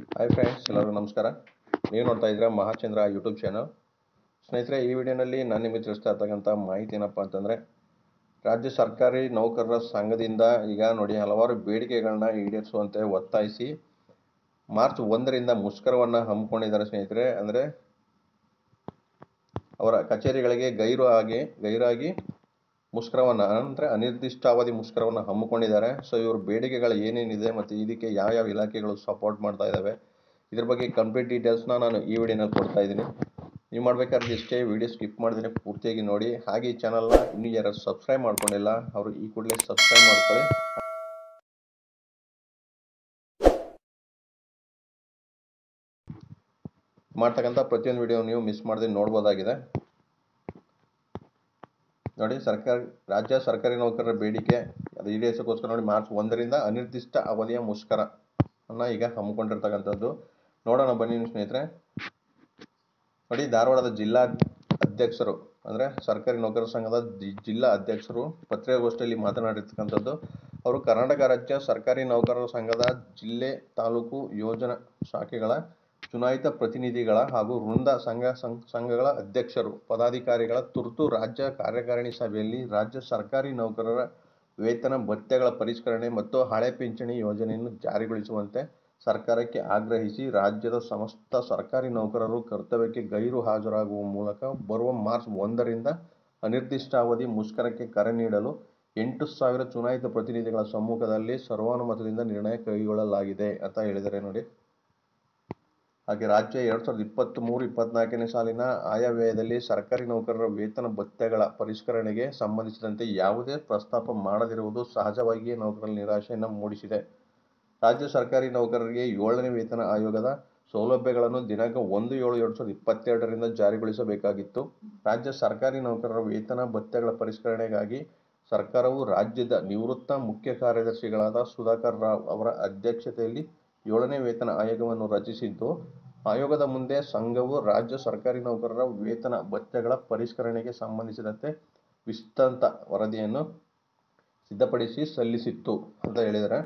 hi friends ಎಲ್ಲರಿಗೂ ನಮಸ್ಕಾರ ನೀವು ನೋಡ್ತಾ ಇದ್ದೀರಾ ಮಹಾಚಂದ್ರ ಯೂಟ್ಯೂಬ್ ಚಾನಲ್ ಸ್ನೇಹಿತರೆ ಈ ವಿಡಿಯೋನಲ್ಲಿ ನಾನು ನಿಮಗೆ ತಿಳಿಸ್ತಾ ಇರ್ತಕ್ಕಂಥ ಮಾಹಿತಿ ಏನಪ್ಪ ಅಂತಂದರೆ ರಾಜ್ಯ ಸರ್ಕಾರಿ ನೌಕರರ ಸಂಘದಿಂದ ಈಗ ನೋಡಿ ಹಲವಾರು ಬೇಡಿಕೆಗಳನ್ನ ಈಡೇರಿಸುವಂತೆ ಒತ್ತಾಯಿಸಿ ಮಾರ್ಚ್ ಒಂದರಿಂದ ಮುಷ್ಕರವನ್ನು ಹಮ್ಮಿಕೊಂಡಿದ್ದಾರೆ ಸ್ನೇಹಿತರೆ ಅಂದರೆ ಅವರ ಕಚೇರಿಗಳಿಗೆ ಗೈರು ಆಗಿ ಗೈರಾಗಿ ಮುಷ್ಕರವನ್ನು ಅಂದರೆ ಅನಿರ್ದಿಷ್ಟಾವಧಿ ಮುಷ್ಕರವನ್ನು ಹಮ್ಮಿಕೊಂಡಿದ್ದಾರೆ ಸೊ ಇವ್ರ ಬೇಡಿಕೆಗಳು ಏನೇನಿದೆ ಮತ್ತು ಇದಕ್ಕೆ ಯಾವ್ಯಾವ ಇಲಾಖೆಗಳು ಸಪೋರ್ಟ್ ಮಾಡ್ತಾ ಇದ್ದಾವೆ ಇದ್ರ ಬಗ್ಗೆ ಕಂಪ್ಲೀಟ್ ಡೀಟೇಲ್ಸ್ನ ನಾನು ಈ ವಿಡಿಯೋನಲ್ಲಿ ಕೊಡ್ತಾ ಇದ್ದೀನಿ ನೀವು ಮಾಡ್ಬೇಕಾದ್ರೆ ಇಷ್ಟೇ ವಿಡಿಯೋ ಸ್ಕಿಪ್ ಮಾಡಿದ್ರೆ ಪೂರ್ತಿಯಾಗಿ ನೋಡಿ ಹಾಗೆ ಈ ಚಾನಲ್ನ ಇನ್ನೂ ಯಾರು ಸಬ್ಸ್ಕ್ರೈಬ್ ಮಾಡ್ಕೊಂಡಿಲ್ಲ ಅವರು ಈ ಕೂಡಲೇ ಸಬ್ಸ್ಕ್ರೈಬ್ ಮಾಡ್ಕೊಳ್ಳಿ ಮಾಡ್ತಕ್ಕಂಥ ಪ್ರತಿಯೊಂದು ವಿಡಿಯೋ ನೀವು ಮಿಸ್ ಮಾಡದೆ ನೋಡ್ಬೋದಾಗಿದೆ ನೋಡಿ ಸರ್ಕಾರ ರಾಜ್ಯ ಸರ್ಕಾರಿ ನೌಕರರ ಬೇಡಿಕೆ ಅದು ಈಡೇರಿಸೋಕ್ಕೋಸ್ಕರ ನೋಡಿ ಮಾರ್ಚ್ ಒಂದರಿಂದ ಅನಿರ್ದಿಷ್ಟ ಅವಧಿಯ ಮುಷ್ಕರ ಅನ್ನ ಈಗ ಹಮ್ಮಿಕೊಂಡಿರ್ತಕ್ಕಂಥದ್ದು ನೋಡೋಣ ಬನ್ನಿ ಸ್ನೇಹಿತರೆ ನೋಡಿ ಧಾರವಾಡದ ಜಿಲ್ಲಾ ಅಧ್ಯಕ್ಷರು ಅಂದರೆ ಸರ್ಕಾರಿ ನೌಕರರ ಸಂಘದ ಜಿಲ್ಲಾ ಅಧ್ಯಕ್ಷರು ಪತ್ರಿಕಾಗೋಷ್ಠಿಯಲ್ಲಿ ಮಾತನಾಡಿರ್ತಕ್ಕಂಥದ್ದು ಅವರು ಕರ್ನಾಟಕ ರಾಜ್ಯ ಸರ್ಕಾರಿ ನೌಕರರ ಸಂಘದ ಜಿಲ್ಲೆ ತಾಲೂಕು ಯೋಜನಾ ಶಾಖೆಗಳ ಚುನಾಯಿತ ಪ್ರತಿನಿಧಿಗಳ ಹಾಗೂ ವೃಂದ ಸಂಘ ಸಂಘಗಳ ಅಧ್ಯಕ್ಷರು ಪದಾಧಿಕಾರಿಗಳ ತುರ್ತು ರಾಜ್ಯ ಕಾರ್ಯಕಾರಿಣಿ ಸಭೆಯಲ್ಲಿ ರಾಜ್ಯ ಸರ್ಕಾರಿ ನೌಕರರ ವೇತನ ಭತ್ಯೆಗಳ ಪರಿಷ್ಕರಣೆ ಮತ್ತು ಹಳೆ ಪಿಂಚಣಿ ಯೋಜನೆಯನ್ನು ಜಾರಿಗೊಳಿಸುವಂತೆ ಸರ್ಕಾರಕ್ಕೆ ಆಗ್ರಹಿಸಿ ರಾಜ್ಯದ ಸಮಸ್ತ ಸರ್ಕಾರಿ ನೌಕರರು ಕರ್ತವ್ಯಕ್ಕೆ ಗೈರು ಹಾಜರಾಗುವ ಮೂಲಕ ಬರುವ ಮಾರ್ಚ್ ಒಂದರಿಂದ ಅನಿರ್ದಿಷ್ಟಾವಧಿ ಮುಷ್ಕರಕ್ಕೆ ಕರೆ ನೀಡಲು ಎಂಟು ಸಾವಿರ ಚುನಾಯಿತ ಪ್ರತಿನಿಧಿಗಳ ಸಮ್ಮುಖದಲ್ಲಿ ಸರ್ವಾನುಮತದಿಂದ ನಿರ್ಣಯ ಕೈಗೊಳ್ಳಲಾಗಿದೆ ಅಂತ ಹೇಳಿದ್ದಾರೆ ನೋಡಿ ಹಾಗೆ ರಾಜ್ಯ ಎರಡು ಸಾವಿರದ ಇಪ್ಪತ್ತ್ ಮೂರು ಇಪ್ಪತ್ನಾಲ್ಕನೇ ಸಾಲಿನ ಆಯವ್ಯಯದಲ್ಲಿ ಸರ್ಕಾರಿ ನೌಕರರ ವೇತನ ಭತ್ಯೆಗಳ ಪರಿಷ್ಕರಣೆಗೆ ಸಂಬಂಧಿಸಿದಂತೆ ಯಾವುದೇ ಪ್ರಸ್ತಾಪ ಮಾಡದಿರುವುದು ಸಹಜವಾಗಿಯೇ ನೌಕರರ ನಿರಾಶೆಯನ್ನು ಮೂಡಿಸಿದೆ ರಾಜ್ಯ ಸರ್ಕಾರಿ ನೌಕರರಿಗೆ ಏಳನೇ ವೇತನ ಆಯೋಗದ ಸೌಲಭ್ಯಗಳನ್ನು ದಿನಾಂಕ ಒಂದು ಏಳು ಎರಡು ಸಾವಿರದ ಇಪ್ಪತ್ತೆರಡರಿಂದ ಜಾರಿಗೊಳಿಸಬೇಕಾಗಿತ್ತು ರಾಜ್ಯ ಸರ್ಕಾರಿ ನೌಕರರ ವೇತನ ಭತ್ಯೆಗಳ ಪರಿಷ್ಕರಣೆಗಾಗಿ ಸರ್ಕಾರವು ರಾಜ್ಯದ ನಿವೃತ್ತ ಮುಖ್ಯ ಕಾರ್ಯದರ್ಶಿಗಳಾದ ಸುಧಾಕರ್ ರಾವ್ ಅವರ ಅಧ್ಯಕ್ಷತೆಯಲ್ಲಿ ಏಳನೇ ವೇತನ ಆಯೋಗವನ್ನು ರಚಿಸಿದ್ದು ಆಯೋಗದ ಮುಂದೆ ಸಂಘವು ರಾಜ್ಯ ಸರ್ಕಾರಿ ನೌಕರರ ವೇತನ ಭತ್ಯೆಗಳ ಪರಿಷ್ಕರಣೆಗೆ ಸಂಬಂಧಿಸಿದಂತೆ ವಿಸ್ತೃತ ವರದಿಯನ್ನು ಸಿದ್ಧಪಡಿಸಿ ಸಲ್ಲಿಸಿತ್ತು ಅಂತ ಹೇಳಿದರೆ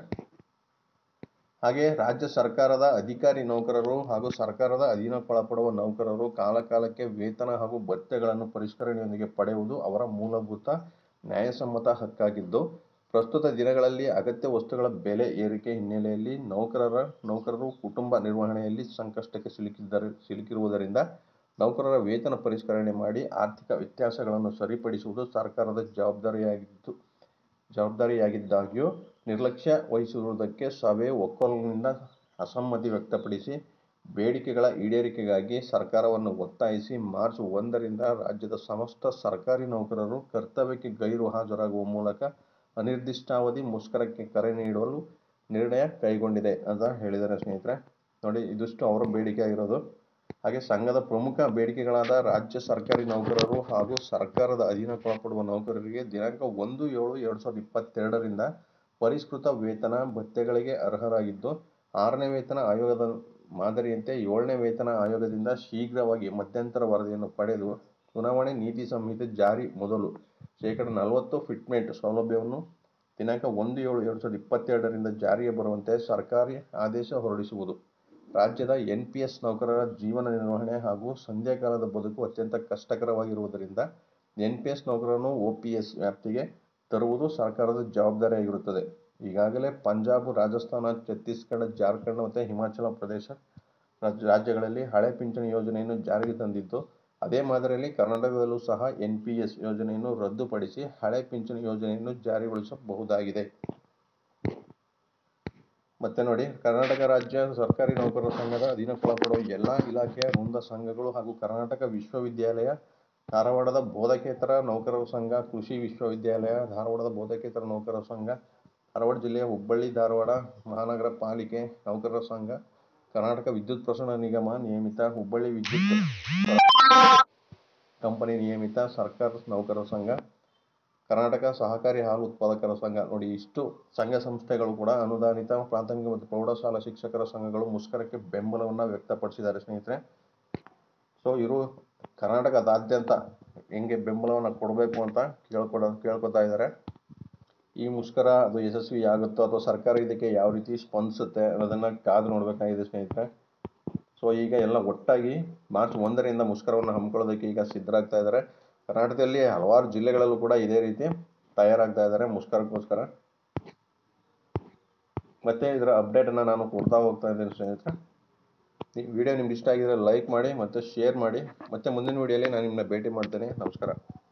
ಹಾಗೆ ರಾಜ್ಯ ಸರ್ಕಾರದ ಅಧಿಕಾರಿ ನೌಕರರು ಹಾಗೂ ಸರ್ಕಾರದ ಅಧೀನಕ್ಕೊಳಪಡುವ ನೌಕರರು ಕಾಲಕಾಲಕ್ಕೆ ವೇತನ ಹಾಗೂ ಭತ್ಯೆಗಳನ್ನು ಪರಿಷ್ಕರಣೆಯೊಂದಿಗೆ ಪಡೆಯುವುದು ಅವರ ಮೂಲಭೂತ ನ್ಯಾಯಸಮ್ಮತ ಹಕ್ಕಾಗಿದ್ದು ಪ್ರಸ್ತುತ ದಿನಗಳಲ್ಲಿ ಅಗತ್ಯ ವಸ್ತುಗಳ ಬೆಲೆ ಏರಿಕೆ ಹಿನ್ನೆಲೆಯಲ್ಲಿ ನೌಕರರ ನೌಕರರು ಕುಟುಂಬ ನಿರ್ವಹಣೆಯಲ್ಲಿ ಸಂಕಷ್ಟಕ್ಕೆ ಸಿಲುಕಿದ್ದರೆ ಸಿಲುಕಿರುವುದರಿಂದ ನೌಕರರ ವೇತನ ಪರಿಷ್ಕರಣೆ ಮಾಡಿ ಆರ್ಥಿಕ ವ್ಯತ್ಯಾಸಗಳನ್ನು ಸರಿಪಡಿಸುವುದು ಸರ್ಕಾರದ ಜವಾಬ್ದಾರಿಯಾಗಿದ್ದು ಜವಾಬ್ದಾರಿಯಾಗಿದ್ದಾಗ್ಯೂ ನಿರ್ಲಕ್ಷ್ಯ ವಹಿಸಿರುವುದಕ್ಕೆ ಸಭೆ ಒಕ್ಕೊಲಿನಿಂದ ಅಸಮ್ಮತಿ ವ್ಯಕ್ತಪಡಿಸಿ ಬೇಡಿಕೆಗಳ ಈಡೇರಿಕೆಗಾಗಿ ಸರ್ಕಾರವನ್ನು ಒತ್ತಾಯಿಸಿ ಮಾರ್ಚ್ ಒಂದರಿಂದ ರಾಜ್ಯದ ಸಮಸ್ತ ಸರ್ಕಾರಿ ನೌಕರರು ಕರ್ತವ್ಯಕ್ಕೆ ಗೈರು ಹಾಜರಾಗುವ ಮೂಲಕ ಅನಿರ್ದಿಷ್ಟಾವಧಿ ಮುಷ್ಕರಕ್ಕೆ ಕರೆ ನೀಡಲು ನಿರ್ಣಯ ಕೈಗೊಂಡಿದೆ ಅಂತ ಹೇಳಿದ್ದಾರೆ ಸ್ನೇಹಿತರೆ ನೋಡಿ ಇದಿಷ್ಟು ಅವರ ಬೇಡಿಕೆ ಆಗಿರೋದು ಹಾಗೆ ಸಂಘದ ಪ್ರಮುಖ ಬೇಡಿಕೆಗಳಾದ ರಾಜ್ಯ ಸರ್ಕಾರಿ ನೌಕರರು ಹಾಗೂ ಸರ್ಕಾರದ ಅಧೀನಕ್ಕೊಳಪಡುವ ನೌಕರರಿಗೆ ದಿನಾಂಕ ಒಂದು ಏಳು ಎರಡು ಸಾವಿರದ ಇಪ್ಪತ್ತೆರಡರಿಂದ ಪರಿಷ್ಕೃತ ವೇತನ ಭತ್ಯೆಗಳಿಗೆ ಅರ್ಹರಾಗಿದ್ದು ಆರನೇ ವೇತನ ಆಯೋಗದ ಮಾದರಿಯಂತೆ ಏಳನೇ ವೇತನ ಆಯೋಗದಿಂದ ಶೀಘ್ರವಾಗಿ ಮಧ್ಯಂತರ ವರದಿಯನ್ನು ಪಡೆದು ಚುನಾವಣೆ ನೀತಿ ಸಂಹಿತೆ ಜಾರಿ ಮೊದಲು ಶೇಕಡ ನಲವತ್ತು ಫಿಟ್ಮೆಂಟ್ ಸೌಲಭ್ಯವನ್ನು ದಿನಾಂಕ ಒಂದು ಏಳು ಎರಡು ಸಾವಿರದ ಇಪ್ಪತ್ತೆರಡರಿಂದ ಜಾರಿಗೆ ಬರುವಂತೆ ಸರ್ಕಾರಿ ಆದೇಶ ಹೊರಡಿಸುವುದು ರಾಜ್ಯದ ಎನ್ ಪಿ ಎಸ್ ನೌಕರರ ಜೀವನ ನಿರ್ವಹಣೆ ಹಾಗೂ ಸಂಧ್ಯಾಕಾಲದ ಬದುಕು ಅತ್ಯಂತ ಕಷ್ಟಕರವಾಗಿರುವುದರಿಂದ ಎನ್ ಪಿ ಎಸ್ ನೌಕರರನ್ನು ಒ ಪಿ ಎಸ್ ವ್ಯಾಪ್ತಿಗೆ ತರುವುದು ಸರ್ಕಾರದ ಜವಾಬ್ದಾರಿಯಾಗಿರುತ್ತದೆ ಈಗಾಗಲೇ ಪಂಜಾಬ್ ರಾಜಸ್ಥಾನ ಛತ್ತೀಸ್ಗಢ ಜಾರ್ಖಂಡ್ ಮತ್ತು ಹಿಮಾಚಲ ಪ್ರದೇಶ ರಾಜ್ಯಗಳಲ್ಲಿ ಹಳೆ ಪಿಂಚಣಿ ಯೋಜನೆಯನ್ನು ಜಾರಿಗೆ ತಂದಿದ್ದು ಅದೇ ಮಾದರಿಯಲ್ಲಿ ಕರ್ನಾಟಕದಲ್ಲೂ ಸಹ ಎನ್ ಪಿ ಎಸ್ ಯೋಜನೆಯನ್ನು ರದ್ದುಪಡಿಸಿ ಹಳೆ ಪಿಂಚಣಿ ಯೋಜನೆಯನ್ನು ಜಾರಿಗೊಳಿಸಬಹುದಾಗಿದೆ ಮತ್ತೆ ನೋಡಿ ಕರ್ನಾಟಕ ರಾಜ್ಯ ಸರ್ಕಾರಿ ನೌಕರರ ಸಂಘದ ಅಧೀನಕ್ಕೊಳಪಡುವ ಎಲ್ಲ ಇಲಾಖೆಯ ವೃಂದ ಸಂಘಗಳು ಹಾಗೂ ಕರ್ನಾಟಕ ವಿಶ್ವವಿದ್ಯಾಲಯ ಧಾರವಾಡದ ಬೋಧಕೇತರ ನೌಕರರ ಸಂಘ ಕೃಷಿ ವಿಶ್ವವಿದ್ಯಾಲಯ ಧಾರವಾಡದ ಬೋಧಕೇತರ ನೌಕರರ ಸಂಘ ಧಾರವಾಡ ಜಿಲ್ಲೆಯ ಹುಬ್ಬಳ್ಳಿ ಧಾರವಾಡ ಮಹಾನಗರ ಪಾಲಿಕೆ ನೌಕರರ ಸಂಘ ಕರ್ನಾಟಕ ವಿದ್ಯುತ್ ಪ್ರಸರಣ ನಿಗಮ ನಿಯಮಿತ ಹುಬ್ಬಳ್ಳಿ ವಿದ್ಯುತ್ ಕಂಪನಿ ನಿಯಮಿತ ಸರ್ಕಾರ ನೌಕರರ ಸಂಘ ಕರ್ನಾಟಕ ಸಹಕಾರಿ ಹಾಲು ಉತ್ಪಾದಕರ ಸಂಘ ನೋಡಿ ಇಷ್ಟು ಸಂಘ ಸಂಸ್ಥೆಗಳು ಕೂಡ ಅನುದಾನಿತ ಪ್ರಾಥಮಿಕ ಮತ್ತು ಪ್ರೌಢಶಾಲಾ ಶಿಕ್ಷಕರ ಸಂಘಗಳು ಮುಷ್ಕರಕ್ಕೆ ಬೆಂಬಲವನ್ನು ವ್ಯಕ್ತಪಡಿಸಿದ್ದಾರೆ ಸ್ನೇಹಿತರೆ ಸೊ ಇವರು ಕರ್ನಾಟಕದಾದ್ಯಂತ ಹೆಂಗೆ ಬೆಂಬಲವನ್ನು ಕೊಡಬೇಕು ಅಂತ ಕೇಳ್ಕೊಡ ಕೇಳ್ಕೊತಾ ಇದ್ದಾರೆ ಈ ಮುಷ್ಕರ ಅದು ಯಶಸ್ವಿ ಆಗುತ್ತೋ ಅಥವಾ ಸರ್ಕಾರ ಇದಕ್ಕೆ ಯಾವ ರೀತಿ ಸ್ಪಂದಿಸುತ್ತೆ ಅನ್ನೋದನ್ನು ಕಾದು ನೋಡಬೇಕಾಗಿದೆ ಸ್ನೇಹಿತರೆ ಸೊ ಈಗ ಎಲ್ಲ ಒಟ್ಟಾಗಿ ಮಾರ್ಚ್ ಒಂದರಿಂದ ಮುಷ್ಕರವನ್ನು ಹಮ್ಮಿಕೊಳ್ಳೋದಕ್ಕೆ ಈಗ ಸಿದ್ಧರಾಗ್ತಾ ಇದ್ದಾರೆ ಕರ್ನಾಟಕದಲ್ಲಿ ಹಲವಾರು ಜಿಲ್ಲೆಗಳಲ್ಲೂ ಕೂಡ ಇದೇ ರೀತಿ ತಯಾರಾಗ್ತಾ ಇದ್ದಾರೆ ಮುಷ್ಕರಕ್ಕೋಸ್ಕರ ಮತ್ತೆ ಇದರ ಅಪ್ಡೇಟನ್ನು ನಾನು ಕೊಡ್ತಾ ಹೋಗ್ತಾ ಇದ್ದೀನಿ ಸ್ನೇಹಿತರೆ ಈ ವಿಡಿಯೋ ನಿಮ್ಗೆ ಇಷ್ಟ ಆಗಿದ್ರೆ ಲೈಕ್ ಮಾಡಿ ಮತ್ತು ಶೇರ್ ಮಾಡಿ ಮತ್ತೆ ಮುಂದಿನ ವಿಡಿಯೋಲಿ ನಾನು ನಿಮ್ಮನ್ನ ಭೇಟಿ ಮಾಡ್ತೇನೆ ನಮಸ್ಕಾರ